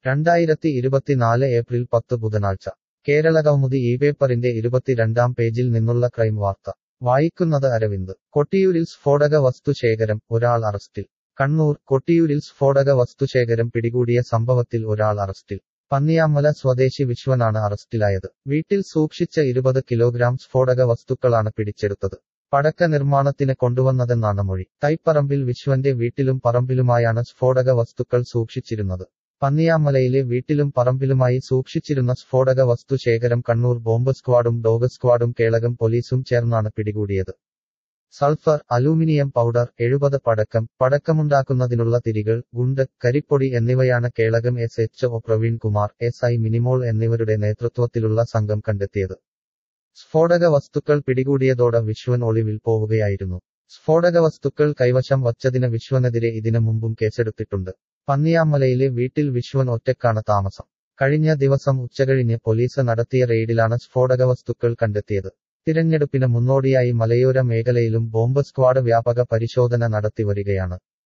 രണ്ടായിരത്തി ഇരുപത്തിനാല് ഏപ്രിൽ പത്ത് ബുധനാഴ്ച കേരളകൗമുദി ഈ പേപ്പറിന്റെ ഇരുപത്തിരണ്ടാം പേജിൽ നിന്നുള്ള ക്രൈം വാർത്ത വായിക്കുന്നത് അരവിന്ദ് കൊട്ടിയൂരിൽ സ്ഫോടക വസ്തുശേഖരം ഒരാൾ അറസ്റ്റിൽ കണ്ണൂർ കൊട്ടിയൂരിൽ സ്ഫോടക വസ്തുശേഖരം പിടികൂടിയ സംഭവത്തിൽ ഒരാൾ അറസ്റ്റിൽ പന്നിയാമല സ്വദേശി വിശ്വനാണ് അറസ്റ്റിലായത് വീട്ടിൽ സൂക്ഷിച്ച ഇരുപത് കിലോഗ്രാം സ്ഫോടക വസ്തുക്കളാണ് പിടിച്ചെടുത്തത് പടക്ക നിർമ്മാണത്തിന് കൊണ്ടുവന്നതെന്നാണ് മൊഴി തൈപ്പറമ്പിൽ വിശ്വന്റെ വീട്ടിലും പറമ്പിലുമായാണ് സ്ഫോടക വസ്തുക്കൾ സൂക്ഷിച്ചിരുന്നത് പന്നിയാമലയിലെ വീട്ടിലും പറമ്പിലുമായി സൂക്ഷിച്ചിരുന്ന സ്ഫോടക വസ്തു ശേഖരം കണ്ണൂർ ബോംബ് സ്ക്വാഡും ഡോഗ് സ്ക്വാഡും കേളകം പോലീസും ചേർന്നാണ് പിടികൂടിയത് സൾഫർ അലൂമിനിയം പൗഡർ എഴുപത് പടക്കം പടക്കമുണ്ടാക്കുന്നതിനുള്ള തിരികൾ ഗുണ്ട് കരിപ്പൊടി എന്നിവയാണ് Kelakam S H O Praveen Kumar S I Minimol എന്നിവരുടെ നേതൃത്വത്തിലുള്ള സംഘം കണ്ടെത്തിയത് സ്ഫോടക വസ്തുക്കൾ പിടികൂടിയതോടെ വിശ്വൻ ഒളിവിൽ പോവുകയായിരുന്നു സ്ഫോടക വസ്തുക്കൾ കൈവശം വച്ചതിന് വിശ്വനെതിരെ ഇതിനു മുമ്പും കേസെടുത്തിട്ടുണ്ട് പന്നിയാമലയിലെ വീട്ടിൽ വിശ്വൻ ഒറ്റക്കാണ് താമസം കഴിഞ്ഞ ദിവസം ഉച്ചകഴിഞ്ഞ് പോലീസ് നടത്തിയ റെയ്ഡിലാണ് സ്ഫോടക വസ്തുക്കൾ കണ്ടെത്തിയത് തിരഞ്ഞെടുപ്പിന് മുന്നോടിയായി മലയോര മേഖലയിലും ബോംബ് സ്ക്വാഡ് വ്യാപക പരിശോധന നടത്തിവരികയാണ്